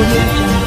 audio jungle.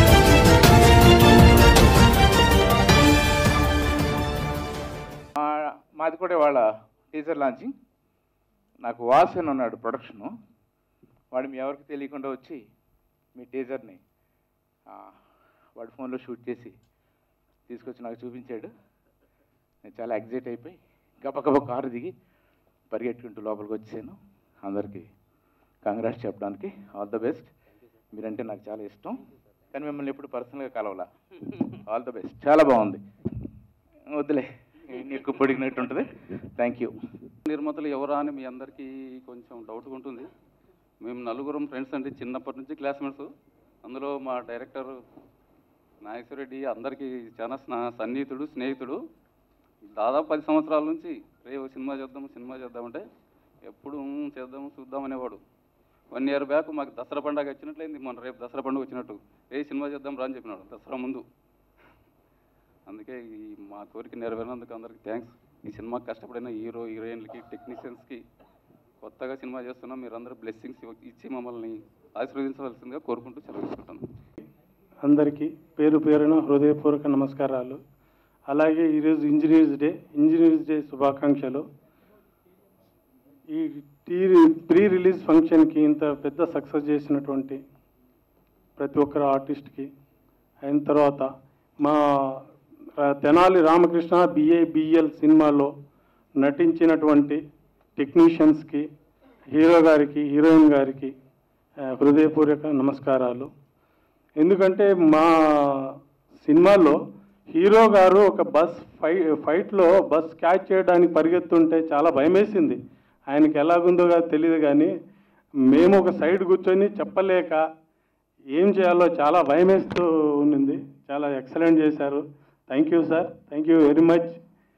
మా- మాది కూడా వాళ్ళ టీజర్ లాంచింగ్ నాకు వాస్ అని ఉన్నాడు ప్రొడక్షను వాడు మీ ఎవరికి తెలియకుండా వచ్చి మీ టీజర్ని ఆ, వాడి ఫోన్లో షూట్ చేసి తీసుకొచ్చి నాకు చూపించాడు నేను చాలా ఎగ్జైట్ అయిపోయి గబగబ కారు దిగి పరిగెట్టుకుంటూ లోపలికి వచ్చాను అందరికీ కంగ్రాట్స్ చెప్పడానికి ఆల్ ద బెస్ట్ మీరంటే నాకు చాలా ఇష్టం కానీ మిమ్మల్ని ఎప్పుడు పర్సనల్గా కలవాలా ఆల్ ద బెస్ట్ చాలా బాగుంది వద్దులే ఎక్కువ పొడిగినట్టు ఉంటుంది థ్యాంక్ యూ నిర్మాతలు ఎవరా అని మీ అందరికీ కొంచెం డౌట్గా ఉంటుంది మేము నలుగురం ఫ్రెండ్స్ అండి చిన్నప్పటి నుంచి క్లాస్మేట్స్ అందులో మా డైరెక్టర్ నాగేశ్వరరెడ్డి అందరికీ చాలా స్నా సన్నిహితుడు స్నేహితుడు దాదాపు పది సంవత్సరాల నుంచి రేపు సినిమా చేద్దాం సినిమా చేద్దామంటే ఎప్పుడు "ఉమ్, చేద్దాం చూద్దాం అనేవాడు వన్ ఇయర్ బ్యాక్ మాకు దసరా పండుగ వచ్చినట్లయింది మొన్న రేపు దసరా పండుగ వచ్చినట్టు ఏ సినిమా చేద్దాం రా అని చెప్పినాడు దసరా ముందు అందుకే ఈ మా కోరిక నెరవేరినందుకు అందరికీ థ్యాంక్స్ ఈ సినిమాకి కష్టపడిన హీరో హీరోయిన్లకి టెక్నీషియన్స్కి కొత్తగా సినిమా చేస్తున్నాం మీరందరూ బ్లెస్సింగ్స్ ఇచ్చి మమ్మల్ని ఆశీర్వదించవలసిందిగా కోరుకుంటూ సెలవు తీసుకుంటాను అందరికీ పేరు పేరున హృదయపూర్వక నమస్కారాలు అలాగే ఈరోజు ఇంజనీర్స్ డే ఇంజనీర్స్ డే శుభాకాంక్షలు ఈ టీ ప్రీ రిలీజ్ ఫంక్షన్కి ఇంత పెద్ద సక్సెస్ చేసినటువంటి ప్రతి ఒక్కరు ఆర్టిస్ట్కి అయిన తర్వాత మా రా- తెనాలి రామకృష్ణ బిఏ బిఎల్ సినిమాలో నటించినటువంటి టెక్నీషియన్స్కి హీరో గారికి హీరోయిన్ గారికి ఆ, హృదయపూర్వక నమస్కారాలు ఎందుకంటే మా సినిమాలో హీరో గారు ఒక బస్ ఫై ఫైట్లో బస్ క్యాచ్ చేయడానికి పరిగెత్తుంటే చాలా భయమేసింది ఆయనకి ఎలాగుందో కాదు తెలియదు కానీ మేము ఒక సైడ్ కూర్చొని చెప్పలేక ఏం చేయాలో చాలా భయమేస్తూ ఉన్నింది చాలా ఎక్సలెంట్ చేశారు thank you sir thank you very much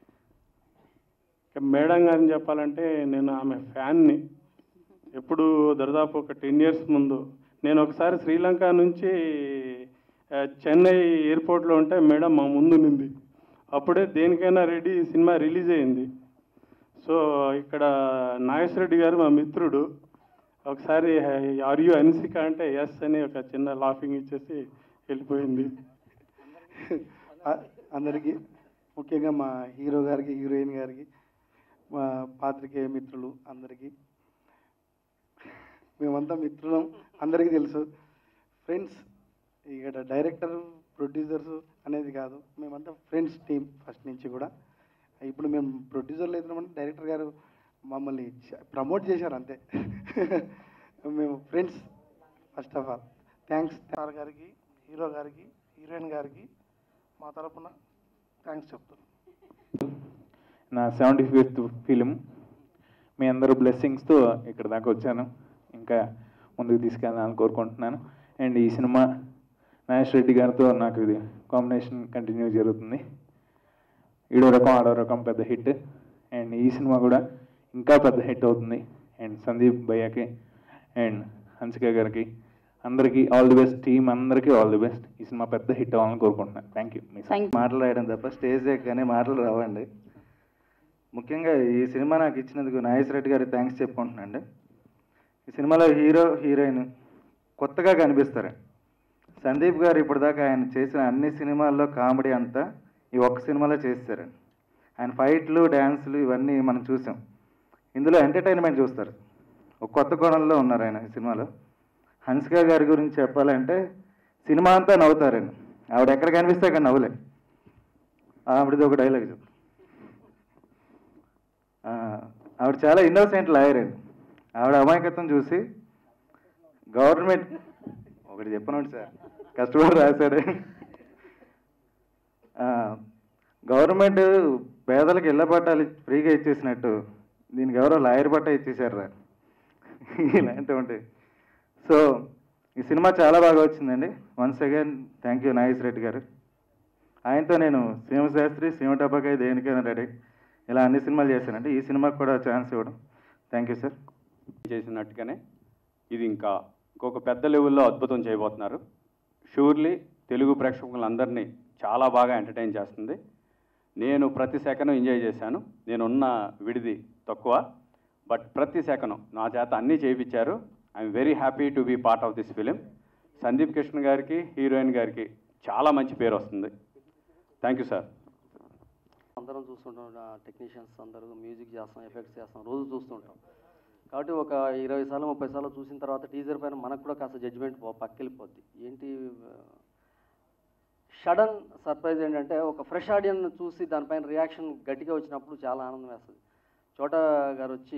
ఇక మేడం గారిని చెప్పాలంటే నేను ఆమె ఫ్యాన్ని ఎప్పుడు దాదాపు ఒక టెన్ ఇయర్స్ ముందు నేను ఒకసారి శ్రీలంక నుంచి ఆ, చెన్నై ఎయిర్పోర్ట్లో ఉంటే మేడం మా ముందు నింది అప్పుడే దేనికైనా రెడీ సినిమా రిలీజ్ అయింది సో ఇక్కడ నాగేశ్వరరెడ్డి గారు మా మిత్రుడు ఒకసారి ఆర్ యూ అన్సిక అంటే ఎస్ అని ఒక చిన్న లాఫింగ్ ఇచ్చేసి వెళ్ళిపోయింది ఆ- అందరికీ ముఖ్యంగా మా హీరో గారికి హీరోయిన్ గారికి మా పాత్రికేయ మిత్రులు అందరికీ మేమంతా మిత్రులం అందరికీ తెలుసు ఫ్రెండ్స్ ఇక్కడ డైరెక్టర్ ప్రొడ్యూసర్స్ అనేది కాదు మేమంతా ఫ్రెండ్స్ టీం ఫస్ట్ నుంచి కూడా ఇప్పుడు మేము ప్రొడ్యూసర్లు అవుతున్నామంటే డైరెక్టర్ గారు మమ్మల్ని ప్రమోట్ చేశారు అంతే మేము friends first of all thanks sir గారికి హీరో గారికి హీరోయిన్ గారికి మా తరపున థ్యాంక్స్ చెప్తున్నాను నా సెవెంటీ ఫిఫ్త్ ఫిలిం మీ అందరూ బ్లెస్సింగ్స్తో ఇక్కడ దాకా వచ్చాను ఇంకా ముందుకు తీసుకెళ్ళాలని కోరుకుంటున్నాను అండ్ ఈ సినిమా నాగేష్ రెడ్డి గారితో నాకు ఇది కాంబినేషన్ కంటిన్యూ జరుగుతుంది ఈడో రకం ఆడో రకం పెద్ద హిట్ అండ్ ఈ సినిమా కూడా ఇంకా పెద్ద హిట్ అవుతుంది అండ్ సందీప్ భయ్యకి అండ్ హన్సిక గారికి అందరికీ ఆల్ ది బెస్ట్ టీమ్ అందరికీ ఆల్ ది బెస్ట్ ఈ సినిమా పెద్ద హిట్ అవ్వాలని కోరుకుంటున్నాను థ్యాంక్ యూ మీ మాటలు రాయడం తప్ప స్టేజ్ ఎక్కగానే మాటలు రావండి ముఖ్యంగా ఈ సినిమా నాకు ఇచ్చినందుకు నాగేశ్వర రెడ్డి గారికి థ్యాంక్స్ చెప్పుకుంటున్నాండి ఈ సినిమాలో హీరో హీరోయిన్ కొత్తగా కనిపిస్తారు సందీప్ గారు ఇప్పటిదాకా ఆయన చేసిన అన్ని సినిమాల్లో కామెడీ అంతా ఈ ఒక్క సినిమాలో చేస్తారు ఆయన ఫైట్లు డ్యాన్సులు ఇవన్నీ మనం చూసాం ఇందులో ఎంటర్టైన్మెంట్ చూస్తారు ఒక కొత్త కోణంలో ఉన్నారు ఆయన ఈ సినిమాలో హన్సిక గారి గురించి చెప్పాలంటే సినిమా అంతా నవ్వుతారండి ఆవిడ ఎక్కడ కనిపిస్తే అక్కడ నవ్వులే ఆవిడది ఒక డైలాగ్ చెప్పు ఆ, ఆవిడ చాలా ఇన్నోసెంట్ లాయర్ అండి ఆవిడ అమాయకత్వం చూసి గవర్నమెంట్ ఒకటి చెప్పనండి సార్ కష్టపడి రాశాడు ఆ, గవర్నమెంట్ పేదలకు ఇళ్ల పట్టాలు ఫ్రీగా ఇచ్చేసినట్టు దీనికి ఎవరో లాయర్ పట్టా ఇచ్చేసారు ఇలాంటివి ఉంటాయి సో ఈ సినిమా చాలా బాగా వచ్చిందండి once again thank you Nagesh Reddy garu ఆయనతో నేను సీమశాస్త్రి సీమ టపాకాయ దేనికైనా రెడీ ఇలా అన్ని సినిమాలు చేశానండి ఈ సినిమాకి కూడా ఛాన్స్ ఇవ్వడం థ్యాంక్ యూ సార్ చేసినట్టుగానే ఇది ఇంకా ఇంకొక పెద్ద లెవెల్లో అద్భుతం చేయబోతున్నారు షూర్లీ తెలుగు ప్రేక్షకులందరినీ చాలా బాగా ఎంటర్టైన్ చేస్తుంది నేను ప్రతి సెకండ్ ఎంజాయ్ చేశాను నేనున్న విడిది తక్కువ బట్ ప్రతి సెకండ్ నా చేత అన్నీ చేయించారు I'm very happy to be part of this film Sandeep Krishna గారికి హీరోయిన్ గారికి చాలా మంచి పేరు వస్తుంది థ్యాంక్ యూ సార్ అందరం చూస్తుంటాం టెక్నీషియన్స్ అందరూ మ్యూజిక్ చేస్తాం ఎఫెక్ట్స్ చేస్తాం రోజు చూస్తుంటాం కాబట్టి ఒక ఇరవై సార్లు ముప్పై సార్లు చూసిన తర్వాత టీజర్ పైన మనకు కూడా కాస్త జడ్జిమెంట్ పక్కెళ్ళిపోద్ది ఏంటి సడన్ సర్ప్రైజ్ ఏంటంటే ఒక ఫ్రెష్ ఆడియన్ చూసి దానిపైన రియాక్షన్ గట్టిగా వచ్చినప్పుడు చాలా ఆనందం వేస్తుంది చోటా గారు వచ్చి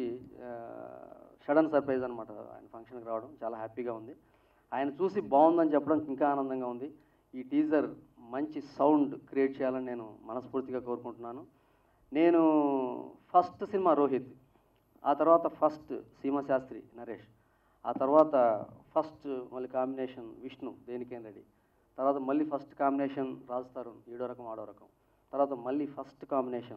సడన్ సర్ప్రైజ్ అనమాట ఆయన ఫంక్షన్కి రావడం చాలా హ్యాపీగా ఉంది ఆయన చూసి బాగుందని చెప్పడం ఇంకా ఆనందంగా ఉంది ఈ టీజర్ మంచి సౌండ్ క్రియేట్ చేయాలని నేను మనస్ఫూర్తిగా కోరుకుంటున్నాను నేను ఫస్ట్ సినిమా రోహిత్ ఆ తర్వాత ఫస్ట్ సీమ శాస్త్రి నరేష్ ఆ తర్వాత ఫస్ట్ మళ్ళీ కాంబినేషన్ విష్ణు దేనికేం రెడీ తర్వాత మళ్ళీ ఫస్ట్ కాంబినేషన్ రాజ్ తరుణ్ ఏడో రకం ఆడో రకం తర్వాత మళ్ళీ ఫస్ట్ కాంబినేషన్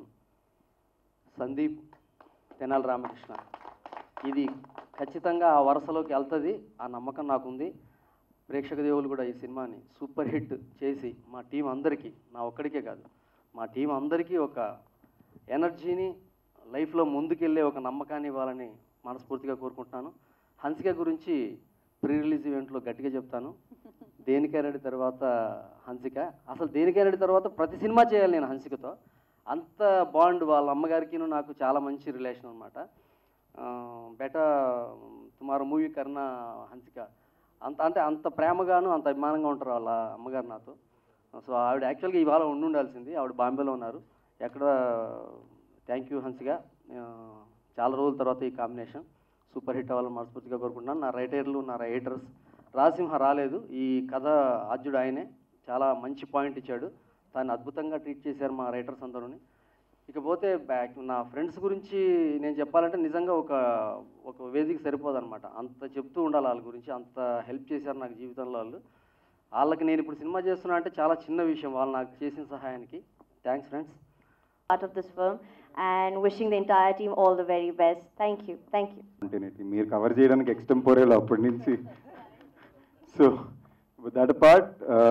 సందీప్ తెనాలి రామకృష్ణ ఇది ఖచ్చితంగా ఆ వరుసలోకి వెళ్తుంది ఆ నమ్మకం నాకుంది ప్రేక్షక దేవులు కూడా ఈ సినిమాని సూపర్ హిట్ చేసి మా టీం అందరికీ నా ఒక్కడికే కాదు మా టీం అందరికీ ఒక ఎనర్జీని లైఫ్లో ముందుకెళ్ళే ఒక నమ్మకాన్ని ఇవ్వాలని మనస్ఫూర్తిగా కోరుకుంటున్నాను హన్సిక గురించి ప్రీ రిలీజ్ ఈవెంట్లో గట్టిగా చెప్తాను దేనికైనాడి తర్వాత హన్సిక అసలు దేనికైనాడి తర్వాత ప్రతి సినిమా చేయాలి నేను హన్సికతో అంత బాండ్ వాళ్ళ అమ్మగారికి నాకు చాలా మంచి రిలేషన్ అనమాట బెటా తుమారో మూవీ కన్నా హన్సిక అంత అంటే అంత ప్రేమగాను అంత అభిమానంగా ఉంటారు వాళ్ళ అమ్మగారు నాతో సో ఆవిడ యాక్చువల్గా ఇవాళ ఉండి ఉండాల్సింది ఆవిడ బాంబేలో ఉన్నారు ఎక్కడ థ్యాంక్ యూ హన్సిక ఆ, చాలా రోజుల తర్వాత ఈ కాంబినేషన్ సూపర్ హిట్ అవ్వాలని మనస్ఫూర్తిగా కోరుకుంటున్నాను నా రైటర్లు నా రైటర్స్ రాసింహ రాలేదు ఈ కథ ఆద్యుడు ఆయనే చాలా మంచి పాయింట్ ఇచ్చాడు దాన్ని అద్భుతంగా ట్రీట్ చేశారు మా రైటర్స్ అందరూని ఇకపోతే బ్యాక్ నా ఫ్రెండ్స్ గురించి నేను చెప్పాలంటే నిజంగా ఒక ఒక వేదిక సరిపోదన్నమాట అంత చెప్తూ ఉండాలి వాళ్ళ గురించి అంత హెల్ప్ చేశారు నాకు జీవితంలో వాళ్ళు వాళ్ళకి నేను ఇప్పుడు సినిమా చేస్తున్నా అంటే చాలా చిన్న విషయం వాళ్ళు నాకు చేసిన సహాయానికి thanks friends part of this film and wishing the entire team all the very best. Thank you. Thank you. Continuity మీరు కవర్ చేయడానికి ఎక్స్టెంపోరేలో అప్పటి నుంచి సో దట్ పార్ట్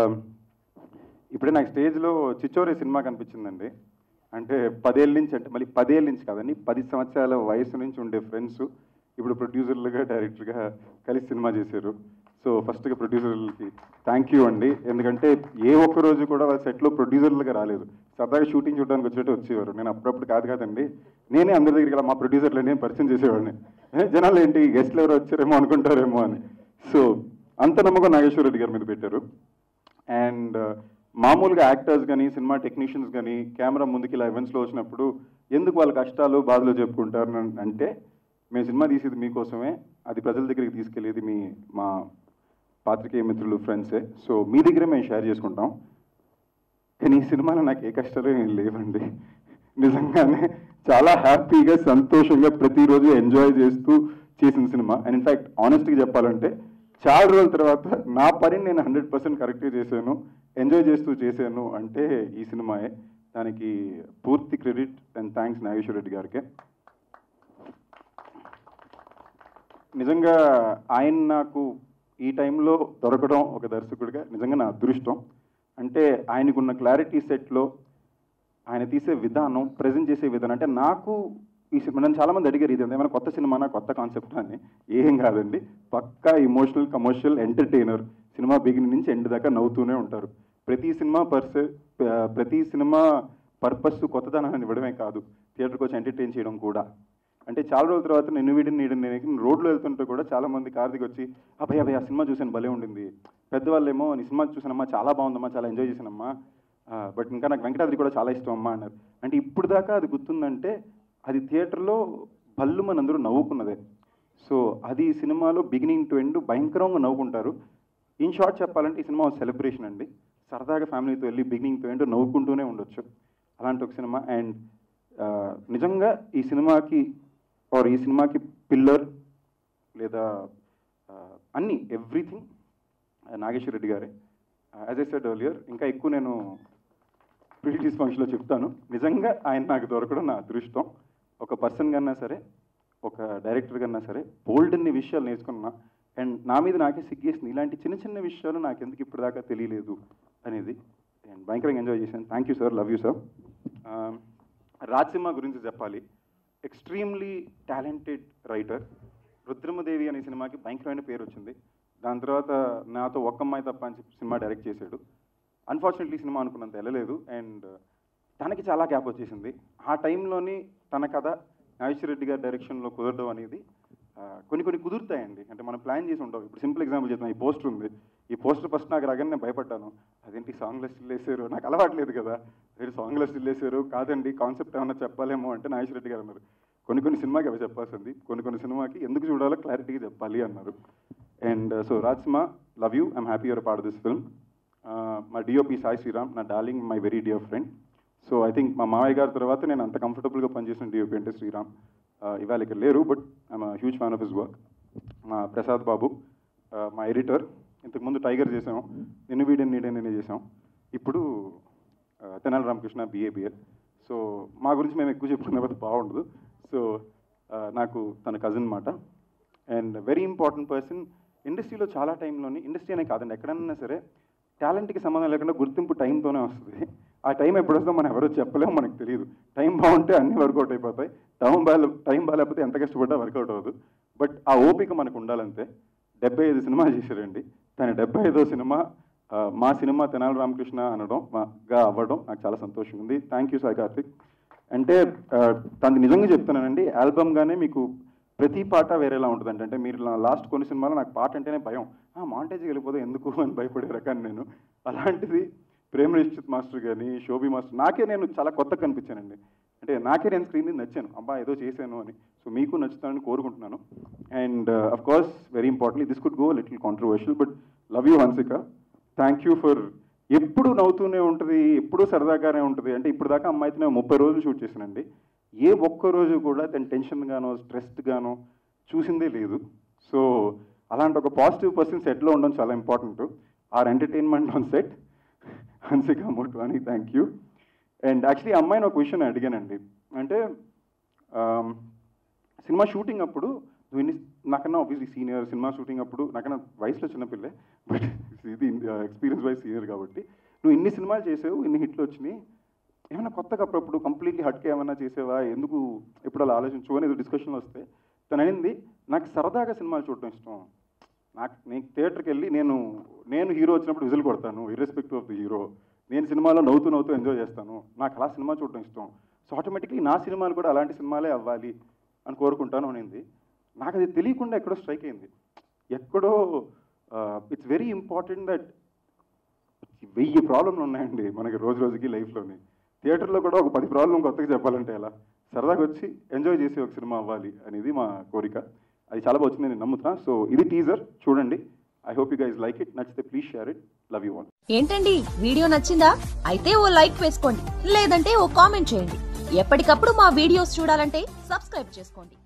ఇప్పుడే నాకు స్టేజ్లో చిచ్చోరే సినిమా కనిపించిందండి అంటే పదేళ్ళ నుంచి అంటే మళ్ళీ పదేళ్ళ నుంచి కాదండి పది సంవత్సరాల వయసు నుంచి ఉండే ఫ్రెండ్స్ ఇప్పుడు ప్రొడ్యూసర్లుగా డైరెక్టర్గా కలిసి సినిమా చేశారు సో ఫస్ట్గా ప్రొడ్యూసర్లకి థ్యాంక్ యూ అండి ఎందుకంటే ఏ ఒక్క రోజు కూడా వాళ్ళ సెట్లో ప్రొడ్యూసర్లుగా రాలేదు సరదాగా షూటింగ్ చూడడానికి వచ్చినట్టు వచ్చేవారు నేను అప్పుడప్పుడు కాదు కాదండి నేనే అందరి దగ్గరికి వెళ్ళి మా ప్రొడ్యూసర్లు పరిచయం చేసేవాడిని ఏ, జనాలు ఏంటి గెస్ట్లు ఎవరు వచ్చారేమో అనుకుంటారేమో అని సో అంత నమ్మకం నాగేశ్వర రెడ్డి గారి మీద పెట్టారు అండ్ మామూలుగా యాక్టర్స్ కానీ సినిమా టెక్నీషియన్స్ కానీ కెమెరా ముందుకి ఇలా ఈవెంట్స్లో వచ్చినప్పుడు ఎందుకు వాళ్ళ కష్టాలు బాధలు చెప్పుకుంటారు అని అంటే మేము సినిమా తీసేది మీకోసమే అది ప్రజల దగ్గరికి తీసుకెళ్ళేది మీ మా పాత్రికేయ మిత్రులు ఫ్రెండ్సే సో మీ దగ్గరే మేము షేర్ చేసుకుంటాం కానీ ఈ సినిమాలో నాకు ఏ కష్టాలు ఏం లేవండి నిజంగానే చాలా హ్యాపీగా సంతోషంగా ప్రతిరోజు ఎంజాయ్ చేస్తూ చేసిన సినిమా అండ్ ఇన్ఫ్యాక్ట్ ఆనెస్ట్గా చెప్పాలంటే చాలా రోజుల తర్వాత నా పనిని నేను హండ్రెడ్ పర్సెంట్ కరెక్ట్గా చేశాను ఎంజాయ్ చేస్తూ చేశాను అంటే ఈ సినిమాయే దానికి పూర్తి credit and thanks Nageswara Reddy గారికి నిజంగా ఆయన నాకు ఈ టైంలో దొరకడం ఒక దర్శకుడిగా నిజంగా నా అదృష్టం అంటే ఆయనకున్న క్లారిటీ సెట్లో ఆయన తీసే విధానం ప్రజెంట్ చేసే విధానం అంటే నాకు ఈ సినిమా నన్ను చాలామంది అడిగారు ఇది ఏమైనా కొత్త సినిమానా కొత్త కాన్సెప్ట్ అని ఏం కాదండి పక్కా emotional commercial entertainer cinema beginning నుంచి ఎండ్ దాకా నవ్వుతూనే ఉంటారు ప్రతి సినిమా పర్సే ప్రతి సినిమా పర్పస్ కొత్తదనాన్ని ఇవ్వడమే కాదు థియేటర్కి వచ్చి ఎంటర్టైన్ చేయడం కూడా అంటే చాలా రోజుల తర్వాత నేను వీడిని నీడిని నేను రోడ్లో వెళ్తుంటే కూడా చాలా మంది కార్తీక్ వచ్చి అబ్బాయి అబ్బాయి ఆ సినిమా చూసాను భలే ఉండింది పెద్దవాళ్ళేమో నీ సినిమా చూసానమ్మా చాలా బాగుందమ్మా చాలా ఎంజాయ్ చేశానమ్మా బట్ ఇంకా నాకు వెంకటాద్రి కూడా చాలా ఇష్టం అమ్మా అన్నారు అంటే ఇప్పుడు దాకా అది గుర్తుందంటే అది థియేటర్లో భల్లు మన అందరూ నవ్వుకున్నదే సో అది ఈ సినిమాలో బిగినింగ్ టు ఎండ్ భయంకరంగా నవ్వుకుంటారు ఇన్ షార్ట్ చెప్పాలంటే ఈ సినిమా సెలబ్రేషన్ అండి సరదాగా ఫ్యామిలీతో వెళ్ళి బిగినింగ్ టు ఎండ్ నవ్వుకుంటూనే ఉండొచ్చు అలాంటి ఒక సినిమా అండ్ నిజంగా ఈ సినిమాకి ఆర్ ఈ సినిమాకి పిల్లర్ లేదా ఆ, అన్ని ఎవ్రీథింగ్ నాగేశ్వర రెడ్డి గారే యాజ్ ఐ సెడ్ ఎర్లియర్ ఇంకా ఎక్కువ నేను ప్రిటిస్ ఫంక్షన్లో చెప్తాను నిజంగా ఆయన నాకు దొరకడం నా అదృష్టం ఒక పర్సన్ కన్నా సరే ఒక డైరెక్టర్ కన్నా సరే బోల్డ్ అన్ని విషయాలు నేర్చుకున్నా అండ్ నా మీద నాకే సిగ్గేసింది ఇలాంటి చిన్న చిన్న విషయాలు నాకు ఎందుకు ఇప్పటిదాకా తెలియలేదు అనేది అండ్ భయంకరంగా ఎంజాయ్ చేశాను thank you sir love you sir Rajsimha గురించి చెప్పాలి ఎక్స్ట్రీమ్లీ టాలెంటెడ్ రైటర్ రుద్రమదేవి అనే సినిమాకి భయంకరమైన పేరు వచ్చింది దాని తర్వాత నాతో ఒక్క అమ్మాయి తప్ప అని చెప్పి సినిమా డైరెక్ట్ చేశాడు అన్ఫార్చునేట్లీ సినిమా అనుకున్నంత వెళ్ళలేదు అండ్ తనకి చాలా గ్యాప్ వచ్చేసింది ఆ టైంలోని తన కథ నాగేశ్వరరెడ్డి గారి డైరెక్షన్లో కుదరడం అనేది ఆ, కొన్ని కొన్ని కుదురుతాయండి అంటే మనం ప్లాన్ చేసి ఉంటాం ఇప్పుడు సింపుల్ ఎగ్జాంపుల్ చెప్తాను ఈ పోస్టర్ ఉంది ఈ పోస్టర్ ఫస్ట్ నాకు రాగానే నేను భయపడ్డాను అదేంటి సాంగ్లో స్టిల్ వేసారు నాకు అలవాట్లేదు కదా మీరు సాంగ్లో స్టిల్ వేసారు కాదండి కాన్సెప్ట్ ఏమన్నా చెప్పాలేమో అంటే నాగేశ్వరరెడ్డి గారు అన్నారు కొన్ని కొన్ని సినిమాకి అవి చెప్పాల్సింది కొన్ని కొన్ని సినిమాకి ఎందుకు చూడాలో క్లారిటీగా చెప్పాలి అన్నారు అండ్ సో రాజ్మా love you I'm happy your part this film మా డిఓపి సాయి శ్రీరామ్ నా darling my very dear friend so I think మా మావయ్య గారి తర్వాత నేను అంత కంఫర్టబుల్గా పనిచేసిన డిఓపి అంటే శ్రీరామ్ Uh, ఇవాళ ఇక్కడ లేరు but I'm huge fan of his work మా ప్రసాద్ బాబు uh, మా ఎడిటర్ ఇంతకుముందు టైగర్ చేసాం నిన్ను వీడని నీడని చేసాం ఇప్పుడు uh, తెనాలి రామకృష్ణ బిఏబిఎల్ సో మా గురించి మేము ఎక్కువ చెప్పుకునే బాగుండదు సో నాకు తన కజిన్ మాట అండ్ వెరీ ఇంపార్టెంట్ పర్సన్ ఇండస్ట్రీలో చాలా టైంలోని ఇండస్ట్రీ అనే కాదండి ఎక్కడన్నా సరే టాలెంట్కి సంబంధం లేకుండా గుర్తింపు టైంతోనే వస్తుంది ఆ టైం ఎప్పుడు వస్తుందో మనం ఎవరో చెప్పలేము మనకు తెలియదు టైం బాగుంటే అన్నీ వర్కౌట్ అయిపోతాయి టైం బాగా టైం బాగాలేకపోతే ఎంత కష్టపడ్డా వర్కౌట్ అవ్వదు బట్ ఆ ఓపిక మనకు ఉండాలంతే డెబ్బై ఐదు సినిమాలు చేశారండి తన డెబ్బై ఐదో సినిమా ఆ, మా సినిమా తెనాలి రామకృష్ణ అనడం మాగా అవ్వడం నాకు చాలా సంతోషంగా ఉంది థ్యాంక్ యూ సాయి కార్తిక్ అంటే ఆ, తనది నిజంగా చెప్తున్నానండి ఆల్బమ్గానే మీకు ప్రతి పాట వేరేలా ఉంటుంది అంటే మీరు లాస్ట్ కొన్ని సినిమాలో నాకు పాట అంటేనే భయం మాంటేజ్కి వెళ్ళిపోతే ఎందుకు అని భయపడే రకాన్ని నేను అలాంటిది ప్రేమ నిశ్చిత్ మాస్టర్ కానీ శోభి మాస్టర్ నాకే నేను చాలా కొత్తగా కనిపించానండి అంటే నాకే నేను స్క్రీన్ మీద నచ్చాను అబ్బా ఏదో చేశాను అని సో మీకు నచ్చుతానని కోరుకుంటున్నాను and of course very importantly this could go little controversial but love you Hansika thank you for ఎప్పుడు నవ్వుతూనే ఉంటుంది ఎప్పుడు సరదాగానే ఉంటుంది అంటే ఇప్పుడు దాకా అమ్మాయితో నేను ముప్పై రోజులు షూట్ చేశానండి ఏ ఒక్క రోజు కూడా తను టెన్షన్ గానో స్ట్రెస్డ్ గానో చూసిందే లేదు సో అలాంటి ఒక పాజిటివ్ పర్సన్ సెట్లో ఉండడం చాలా important or entertainment on set Hansika Motwani thank you and actually అమ్మాయిని ఒక విషయం నేను అడిగానండి అంటే ఆమ్, సినిమా షూటింగ్ అప్పుడు నువ్వు ఇన్ని నాకన్నా ఆబ్వియస్లీ సీనియర్ సినిమా షూటింగ్ అప్పుడు నాకన్నా వయసులో చిన్నపిల్లే బట్ ఇది ఎక్స్పీరియన్స్ వైజ్ సీనియర్ కాబట్టి నువ్వు ఇన్ని సినిమాలు చేసావు ఇన్ని హిట్లు వచ్చినాయి ఏమైనా కొత్తగా అప్పుడప్పుడు కంప్లీట్లీ హట్కే ఏమైనా చేసేవా ఎందుకు ఎప్పుడు అలా ఆలోచించు అని ఏదో డిస్కషన్లో వస్తే తను అనింది నాకు సరదాగా సినిమాలు చూడటం ఇష్టం నాకు నేను థియేటర్కి వెళ్ళి నేను నేను హీరో వచ్చినప్పుడు విజిల్ కొడతాను ఇర్రెస్పెక్టివ్ ఆఫ్ ది హీరో నేను సినిమాలో నవ్వుతూ నవ్వుతూ ఎంజాయ్ చేస్తాను నాకు అలా సినిమా చూడటం ఇష్టం సో ఆటోమేటిక్లీ నా సినిమాలు కూడా అలాంటి సినిమాలే అవ్వాలి అని కోరుకుంటాను అనింది నాకు అది తెలియకుండా ఎక్కడో స్ట్రైక్ అయింది ఎక్కడో ఇట్స్ వెరీ ఇంపార్టెంట్ దట్ వెయ్యి ప్రాబ్లంలు ఉన్నాయండి మనకి రోజు రోజుకి లైఫ్లోని థియేటర్లో కూడా ఒక పది ప్రాబ్లం కొత్తగా చెప్పాలంటే ఎలా సరదాగా వచ్చి ఎంజాయ్ చేసి ఒక సినిమా అవ్వాలి అనేది మా కోరిక అది చాలా బాగా వచ్చింది నేను నమ్ముతున్నా సో ఇది టీజర్ చూడండి I hope you guys like it నచ్చితే please share it love you all ఏంటండి వీడియో నచ్చిందా అయితే ఓ లైక్ వేసుకోండి లేదంటే ఓ కామెంట్ చేయండి ఎప్పటికప్పుడు మా వీడియోస్ చూడాలంటే సబ్స్క్రైబ్ చేసుకోండి